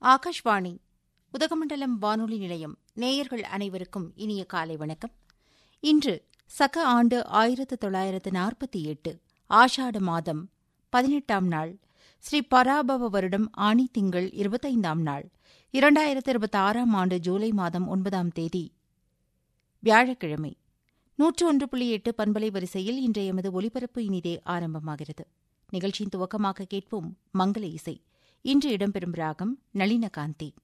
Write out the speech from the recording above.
ஆகாஷ்வாணி உதகமண்டலம் வானொலி நிலையம் நேயர்கள் அனைவருக்கும் இனிய காலை வணக்கம் இன்று சக ஆண்டு ஆயிரத்து தொள்ளாயிரத்து நாற்பத்தி எட்டு ஆஷாட மாதம் பதினெட்டாம் நாள் ஸ்ரீ பராபவ வருடம் ஆணி திங்கள் இருபத்தைந்தாம் நாள் இரண்டாயிரத்து இருபத்தி ஆறாம் ஆண்டு ஜூலை மாதம் ஒன்பதாம் தேதி வியாழக்கிழமை நூற்று ஒன்று புள்ளி எட்டு பண்பலை வரிசையில் இன்றைய எமது ஒலிபரப்பு இனிதே ஆரம்பமாகிறது நிகழ்ச்சியின் துவக்கமாக கேட்போம் மங்கள இசை இன்று இடம்பெறும் ராகம் நளினகாந்தி